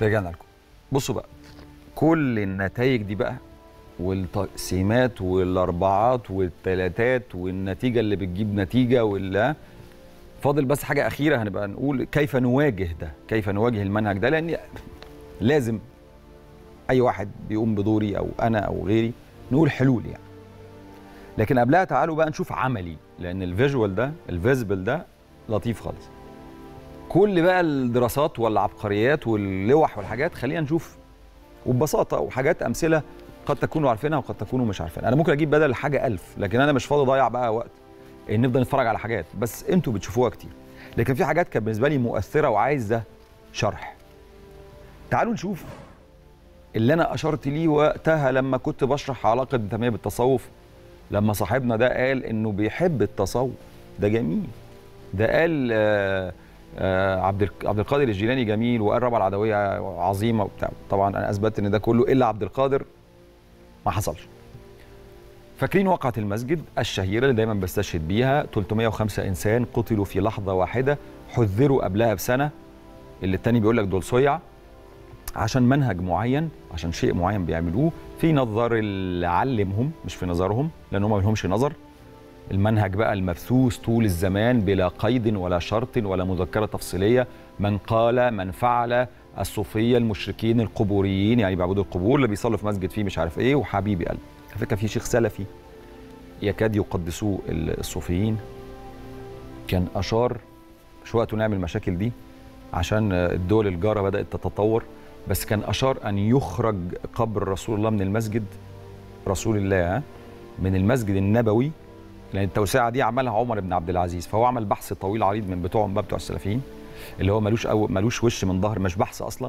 رجعنا لكم بصوا بقى كل النتائج دي بقى والتقسيمات والاربعات والثلاثات والنتيجه اللي بتجيب نتيجه ولا فاضل بس حاجه اخيره هنبقى نقول كيف نواجه ده كيف نواجه المنهج ده لان لازم اي واحد بيقوم بدوري او انا او غيري نقول حلول يعني لكن قبلها تعالوا بقى نشوف عملي لان الفيجوال ده الفيزبل ده لطيف خالص كل بقى الدراسات والعبقريات واللوح والحاجات خلينا نشوف وببساطه وحاجات امثله قد تكونوا عارفينها وقد تكونوا مش عارفينها انا ممكن اجيب بدل الحاجه ألف لكن انا مش فاضي اضيع بقى وقت ان نفضل نتفرج على حاجات بس انتوا بتشوفوها كتير لكن في حاجات كانت بالنسبه لي مؤثره وعايزه شرح تعالوا نشوف اللي انا اشرت ليه وقتها لما كنت بشرح علاقه ابن تيميه بالتصوف لما صاحبنا ده قال انه بيحب التصوف ده جميل ده قال آه آه عبد الك- عبد القادر الجيلاني جميل وقال ربع العدويه عظيمه وبتاع طبعا انا اثبتت ان ده كله الا عبد القادر ما حصلش فاكرين وقعة المسجد الشهيرة اللي دايما بستشهد بيها 305 إنسان قتلوا في لحظة واحدة حذروا قبلها بسنة اللي التاني بيقول لك دول صيع عشان منهج معين عشان شيء معين بيعملوه في نظر اللي علمهم مش في نظرهم لأن هم ما لهمش نظر المنهج بقى المبثوث طول الزمان بلا قيد ولا شرط ولا مذكرة تفصيلية من قال من فعل الصوفية المشركين القبوريين يعني بيعبدوا القبور اللي بيصلوا في مسجد فيه مش عارف ايه وحبيبي قلبي على فكرة في شيخ سلفي يكاد يقدسوه الصوفيين كان أشار مش وقته نعمل المشاكل دي عشان الدول الجارة بدأت تتطور بس كان أشار أن يخرج قبر رسول الله من المسجد رسول الله ها؟ من المسجد النبوي لان التوسعه دي عملها عمر بن عبد العزيز فهو عمل بحث طويل عريض من بتوعهم بقى بتوع السلفيين اللي هو ملوش أو ملوش وش من ظهر مش بحث اصلا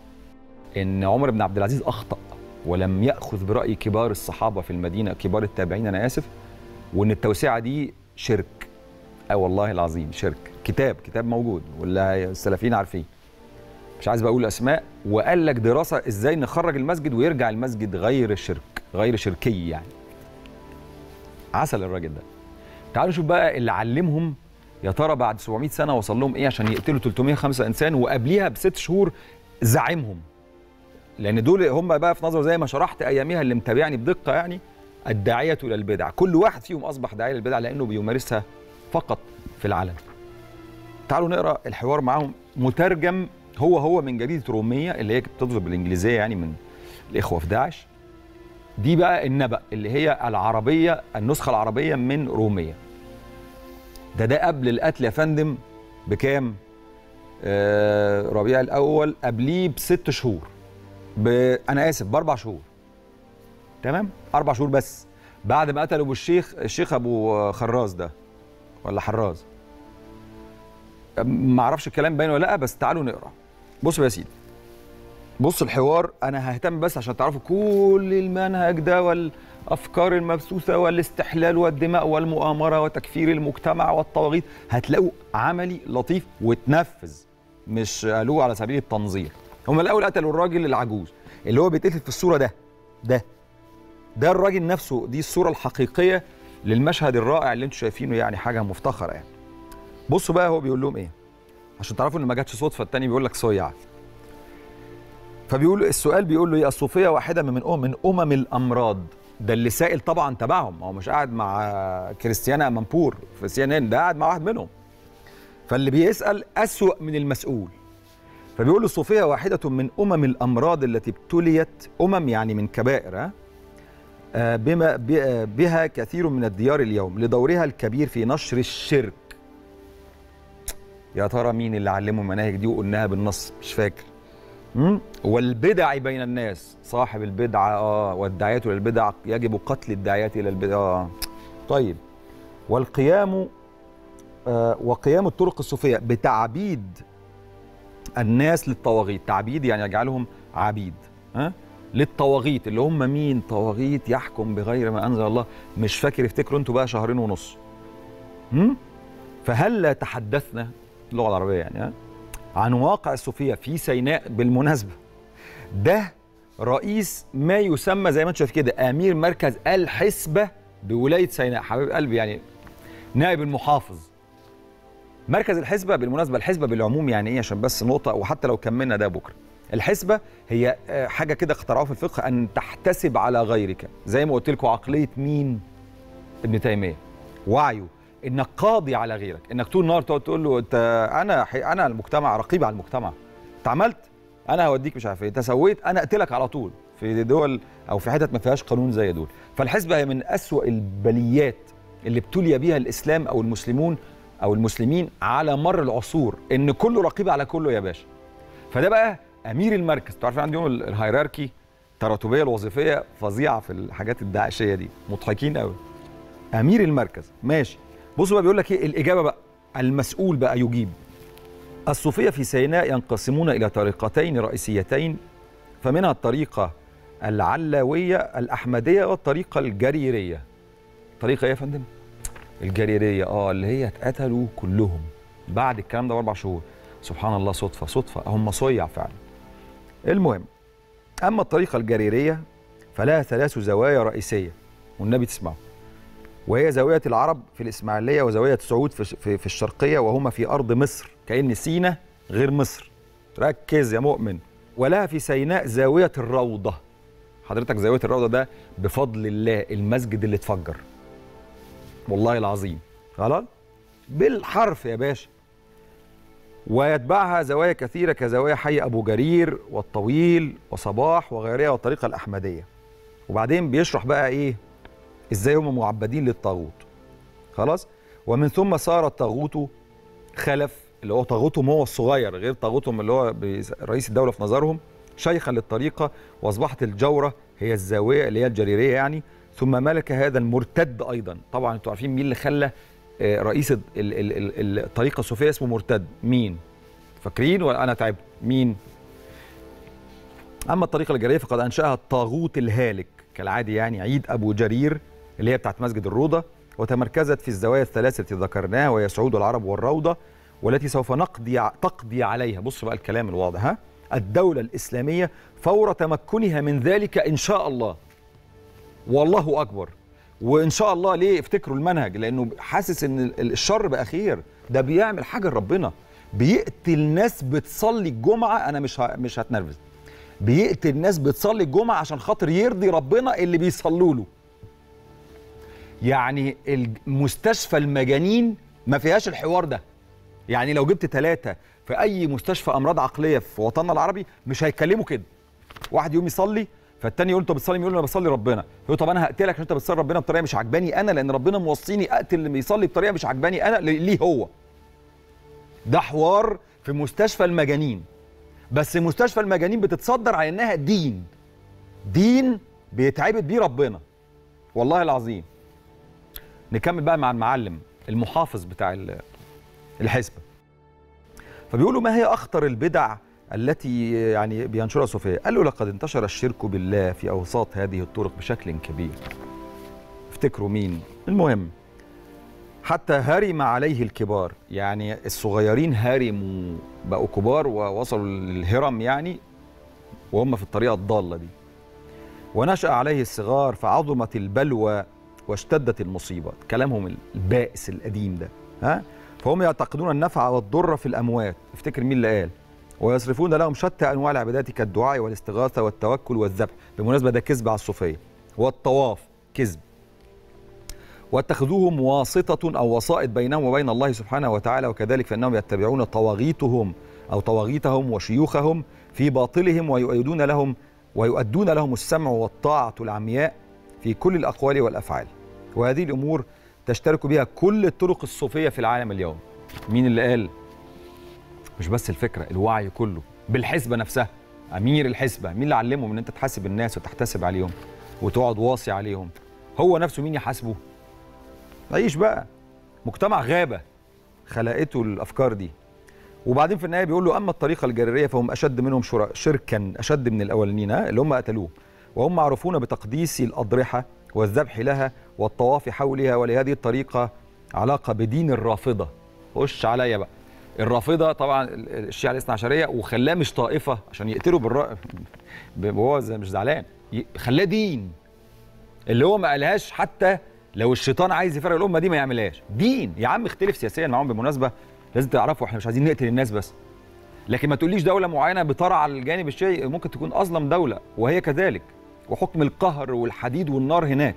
ان عمر بن عبد العزيز اخطا ولم ياخذ براي كبار الصحابه في المدينه كبار التابعين انا اسف وان التوسعه دي شرك اه والله العظيم شرك كتاب كتاب موجود واللي السلفيين عارفين مش عايز بقول اسماء وقال لك دراسه ازاي نخرج المسجد ويرجع المسجد غير الشرك غير شركي يعني عسل الراجل ده تعالوا نشوف بقى اللي علمهم يا ترى بعد 700 سنه وصل لهم ايه عشان يقتلوا 305 انسان وقبليها بست شهور زعيمهم لان دول هم بقى في نظره زي ما شرحت اياميها اللي متابعني بدقه يعني الداعيه الى البدع كل واحد فيهم اصبح داعيه للبدع لانه بيمارسها فقط في العلن تعالوا نقرا الحوار معاهم مترجم هو هو من جريده روميه اللي هي بتظهر بالانجليزيه يعني من الاخوه في داعش دي بقى النبأ اللي هي العربية النسخة العربية من رومية ده ده قبل القتل يا فندم بكام؟ آه ربيع الأول قبليه بست شهور ب... أنا آسف بأربع شهور تمام؟ أربع شهور بس بعد ما قتلوا أبو الشيخ الشيخ أبو خراز ده ولا حراز ما أعرفش الكلام باين ولا لأ بس تعالوا نقرأ بصوا يا سيدي بص الحوار انا ههتم بس عشان تعرفوا كل المنهج ده والافكار المبثوثه والاستحلال والدماء والمؤامره وتكفير المجتمع والطواغيت هتلاقوا عملي لطيف وتنفذ مش قالوه على سبيل التنظير هم الاول قتلوا الراجل العجوز اللي هو بيتقتل في الصوره ده ده ده الراجل نفسه دي الصوره الحقيقيه للمشهد الرائع اللي انتم شايفينه يعني حاجه مفتخره يعني بصوا بقى هو بيقول لهم ايه عشان تعرفوا ان ما جاتش صدفه التاني بيقول لك صيع فبيقول السؤال بيقول له ايه الصوفيه واحده من أم من امم الامراض ده اللي سائل طبعا تبعهم هو مش قاعد مع كريستيانا امامبور في سي ان ان ده قاعد مع واحد منهم فاللي بيسال اسوا من المسؤول فبيقول له الصوفيه واحده من امم الامراض التي ابتليت امم يعني من كبائر ها آه، بما ب- آه، بها كثير من الديار اليوم لدورها الكبير في نشر الشرك يا ترى مين اللي علمه المناهج دي وقلناها بالنص مش فاكر مم؟ والبدع بين الناس صاحب البدعة اه والداعية إلى البدع يجب قتل الداعيات إلى البدع آه. طيب والقيام آه وقيام الطرق الصوفية بتعبيد الناس للطواغيت تعبيد يعني يجعلهم عبيد ها آه؟ للطواغيت اللي هم مين طواغيت يحكم بغير ما أنزل الله مش فاكر افتكروا انتوا بقى شهرين ونص هم؟ فهل تحدثنا اللغة العربية يعني ها عن واقع الصوفيه في سيناء بالمناسبه ده رئيس ما يسمى زي ما انت شايف كده امير مركز الحسبه بولايه سيناء حبيب قلبي يعني نائب المحافظ مركز الحسبه بالمناسبه الحسبه بالعموم يعني ايه عشان بس نقطه وحتى لو كملنا ده بكره الحسبه هي آه، حاجه كده اخترعوها في الفقه ان تحتسب على غيرك زي ما قلت لكم عقليه مين ابن تيميه وعيه انك قاضي على غيرك انك طول النهار تقعد تقول له انت انا حي... انا المجتمع رقيب على المجتمع انت عملت انا هوديك مش عارف ايه انت سويت انا اقتلك على طول في دول او في حتت ما فيهاش قانون زي دول فالحسبه هي من أسوأ البليات اللي ابتلي بيها الاسلام او المسلمون او المسلمين على مر العصور ان كله رقيب على كله يا باشا فده بقى امير المركز انتوا عارفين عندهم ال- الهيراركي التراتبيه الوظيفيه فظيعه في الحاجات الداعشيه دي مضحكين قوي امير المركز ماشي بصوا بقى بيقول لك ايه الاجابه بقى المسؤول بقى يجيب الصوفيه في سيناء ينقسمون الى طريقتين رئيسيتين فمنها الطريقه العلاويه الاحمديه والطريقه الجريريه طريقه ايه يا فندم الجريريه اه اللي هي اتقتلوا كلهم بعد الكلام ده باربع شهور سبحان الله صدفه صدفه هم صيع فعلا المهم اما الطريقه الجريريه فلها ثلاث زوايا رئيسيه والنبي تسمعه وهي زاويه العرب في الاسماعيليه وزاويه سعود في في, في الشرقيه وهما في ارض مصر كان سينا غير مصر ركز يا مؤمن ولها في سيناء زاويه الروضه حضرتك زاويه الروضه ده بفضل الله المسجد اللي اتفجر والله العظيم خلاص بالحرف يا باشا ويتبعها زوايا كثيرة كزوايا حي أبو جرير والطويل وصباح وغيرها والطريقة الأحمدية وبعدين بيشرح بقى إيه إزاي هم معبدين للطاغوت خلاص ومن ثم صار الطاغوت خلف اللي هو طاغوتهم هو الصغير غير طاغوتهم اللي هو بيس- رئيس الدولة في نظرهم شيخا للطريقة وأصبحت الجورة هي الزاوية اللي هي الجريرية يعني ثم ملك هذا المرتد أيضا طبعا أنتوا عارفين مين اللي خلى آه، رئيس ال- ال- ال- ال- الطريقة الصوفية اسمه مرتد مين فاكرين ولا أنا تعبت مين أما الطريقة الجريرية فقد أنشأها الطاغوت الهالك كالعادي يعني عيد أبو جرير اللي هي بتاعت مسجد الروضة وتمركزت في الزوايا الثلاثة التي ذكرناها وهي سعود العرب والروضة والتي سوف نقضي ع- تقضي عليها بص بقى الكلام الواضح ها الدولة الإسلامية فور تمكنها من ذلك إن شاء الله والله أكبر وإن شاء الله ليه افتكروا المنهج لأنه حاسس إن ال- الشر بقى خير ده بيعمل حاجة لربنا بيقتل ناس بتصلي الجمعة أنا مش ه- مش هتنرفز بيقتل ناس بتصلي الجمعة عشان خاطر يرضي ربنا اللي بيصلوا له يعني المستشفى المجانين ما فيهاش الحوار ده يعني لو جبت ثلاثة في أي مستشفى أمراض عقلية في وطننا العربي مش هيتكلموا كده واحد يقوم يصلي فالتاني يقول له انت بتصلي مين؟ يقول له انا بصلي ربنا يقول له طب انا هقتلك عشان انت بتصلي ربنا بطريقه مش عجباني انا لان ربنا موصيني اقتل اللي بيصلي بطريقه مش عجباني انا ل- ليه هو ده حوار في مستشفى المجانين بس مستشفى المجانين بتتصدر على انها دين دين بيتعبد بيه ربنا والله العظيم نكمل بقى مع المعلم المحافظ بتاع ال- الحزب فبيقولوا ما هي اخطر البدع التي يعني بينشرها الصوفيه قال له لقد انتشر الشرك بالله في اوساط هذه الطرق بشكل كبير افتكروا مين المهم حتى هرم عليه الكبار يعني الصغيرين هرموا بقوا كبار ووصلوا للهرم يعني وهم في الطريقه الضاله دي ونشأ عليه الصغار فعظمت البلوى واشتدت المصيبة كلامهم البائس القديم ده ها فهم يعتقدون النفع والضر في الأموات افتكر مين اللي قال ويصرفون لهم شتى أنواع العبادات كالدعاء والاستغاثة والتوكل والذبح بالمناسبة ده كذب على الصوفية والطواف كذب واتخذوهم واسطة أو وسائط بينهم وبين الله سبحانه وتعالى وكذلك فإنهم يتبعون طواغيتهم أو طواغيتهم وشيوخهم في باطلهم ويؤيدون لهم ويؤدون لهم السمع والطاعة العمياء في كل الأقوال والأفعال وهذه الأمور تشترك بها كل الطرق الصوفية في العالم اليوم مين اللي قال مش بس الفكرة الوعي كله بالحسبة نفسها أمير الحسبة مين اللي علمهم إن أنت تحاسب الناس وتحتسب عليهم وتقعد واصي عليهم هو نفسه مين يحاسبه عيش بقى مجتمع غابة خلقته الأفكار دي وبعدين في النهايه بيقول له اما الطريقه الجريريه فهم اشد منهم شر- شركا اشد من الاولين ها، اللي هم قتلوه وهم معروفون بتقديس الاضرحه والذبح لها والطواف حولها ولهذه الطريقه علاقه بدين الرافضه خش عليا بقى الرافضه طبعا ال- الشيعه الاثنى عشريه وخلاه مش طائفه عشان يقتلوا بالرأي وهو زي- مش زعلان ي- خلاه دين اللي هو ما قالهاش حتى لو الشيطان عايز يفرق الامه دي ما يعملهاش دين يا عم اختلف سياسيا معاهم بالمناسبه لازم تعرفوا احنا مش عايزين نقتل الناس بس لكن ما تقوليش دوله معينه بترعى الجانب الشيعي ممكن تكون اظلم دوله وهي كذلك وحكم القهر والحديد والنار هناك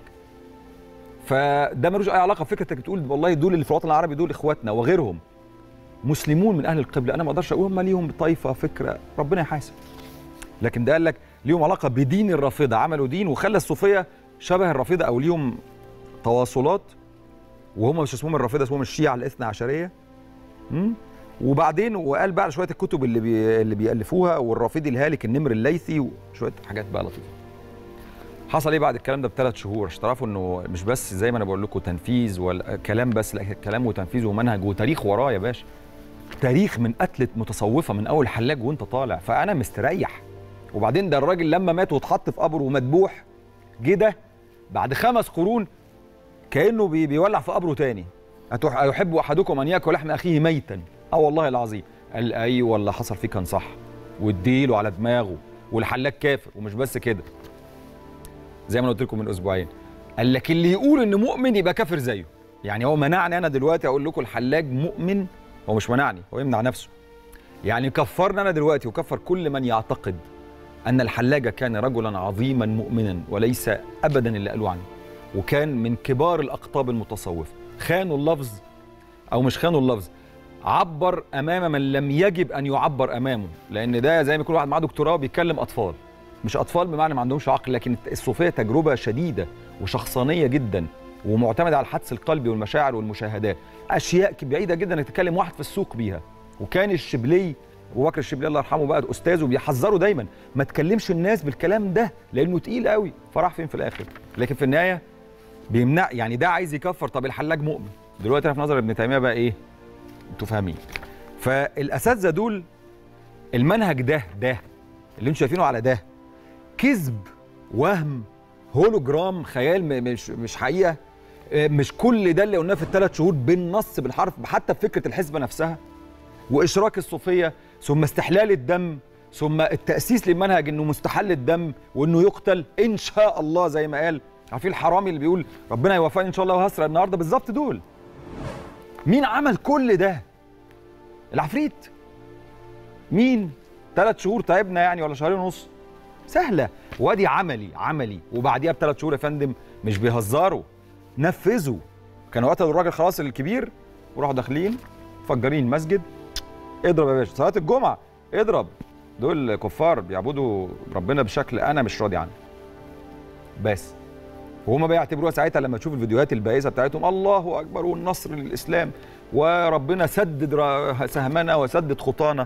فده ملوش اي علاقه بفكره انك بتقول والله دول اللي في الوطن العربي دول اخواتنا وغيرهم مسلمون من اهل القبله انا ما اقدرش اقول هم ليهم طائفه فكره ربنا يحاسب لكن ده قال لك ليهم علاقه بدين الرافضه عملوا دين وخلى الصوفيه شبه الرافضه او ليهم تواصلات وهم مش اسمهم الرافضه اسمهم الشيعه الاثنى عشريه مم؟ وبعدين وقال بقى على شويه الكتب اللي بي اللي بيالفوها والرافضي الهالك النمر الليثي وشويه حاجات بقى لطيفه حصل ايه بعد الكلام ده بثلاث شهور عشان تعرفوا انه مش بس زي ما انا بقول لكم تنفيذ ولا كلام بس لا كلام وتنفيذ ومنهج وتاريخ وراه يا باشا تاريخ من قتله متصوفه من اول حلاج وانت طالع فانا مستريح وبعدين ده الراجل لما مات واتحط في قبره ومذبوح جه ده بعد خمس قرون كانه بي بيولع في قبره تاني أتح- أيحب احدكم ان ياكل لحم اخيه ميتا اه والله العظيم قال ايوه اللي حصل فيه كان صح واديله على دماغه والحلاج كافر ومش بس كده زي ما أنا قلت لكم من اسبوعين قال لك اللي يقول ان مؤمن يبقى كافر زيه يعني هو منعني انا دلوقتي اقول لكم الحلاج مؤمن هو مش منعني هو يمنع نفسه يعني كفرنا انا دلوقتي وكفر كل من يعتقد ان الحلاج كان رجلا عظيما مؤمنا وليس ابدا اللي قالوا عنه وكان من كبار الاقطاب المتصوفه خانوا اللفظ او مش خانوا اللفظ عبر امام من لم يجب ان يعبر امامه لان ده زي ما يكون واحد معاه دكتوراه بيتكلم اطفال مش اطفال بمعنى ما عندهمش عقل لكن الصوفيه تجربه شديده وشخصانيه جدا ومعتمده على الحدس القلبي والمشاعر والمشاهدات اشياء بعيده جدا انك تتكلم واحد في السوق بيها وكان الشبلي ابو بكر الشبلي الله يرحمه بقى استاذه بيحذره دايما ما تكلمش الناس بالكلام ده لانه تقيل قوي فراح فين في الاخر لكن في النهايه بيمنع يعني ده عايز يكفر طب الحلاج مؤمن دلوقتي انا في نظر ابن تيميه بقى ايه انتوا فاهمين فالاساتذه دول المنهج ده ده اللي انتوا شايفينه على ده كذب وهم هولوجرام خيال م- مش مش حقيقه آه، مش كل ده اللي قلناه في الثلاث شهور بالنص بالحرف حتى في فكره الحسبه نفسها واشراك الصوفيه ثم استحلال الدم ثم التاسيس للمنهج انه مستحل الدم وانه يقتل ان شاء الله زي ما قال عارفين الحرامي اللي بيقول ربنا يوفقني ان شاء الله وهسرق النهارده بالظبط دول مين عمل كل ده العفريت مين ثلاث شهور تعبنا يعني ولا شهرين ونص سهله وادي عملي عملي وبعديها بثلاث شهور يا فندم مش بيهزروا نفذوا كانوا قتلوا الراجل خلاص الكبير وراحوا داخلين مفجرين مسجد اضرب يا باشا صلاه الجمعه اضرب دول كفار بيعبدوا ربنا بشكل انا مش راضي عنه بس وهما بيعتبروها ساعتها لما تشوف الفيديوهات البائسه بتاعتهم الله اكبر والنصر للاسلام وربنا سدد را- سهمنا وسدد خطانا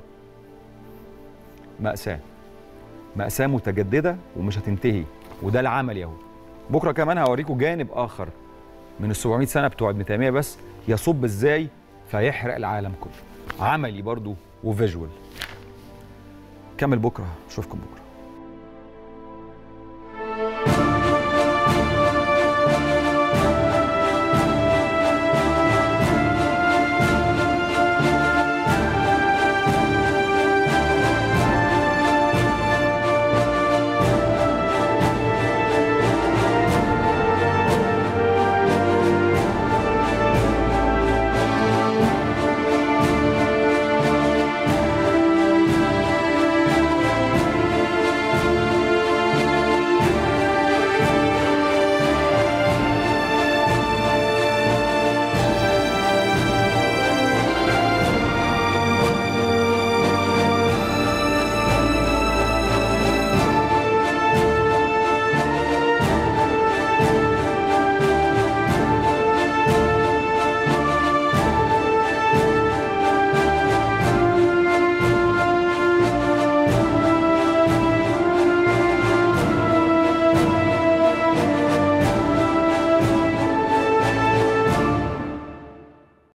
مأساة مأساة متجددة ومش هتنتهي وده العمل ياهو بكره كمان هوريكم جانب اخر من ال 700 سنه بتوع ابن تيميه بس يصب ازاي فيحرق العالم كله عملي برضو وفيجوال كمل بكره اشوفكم بكره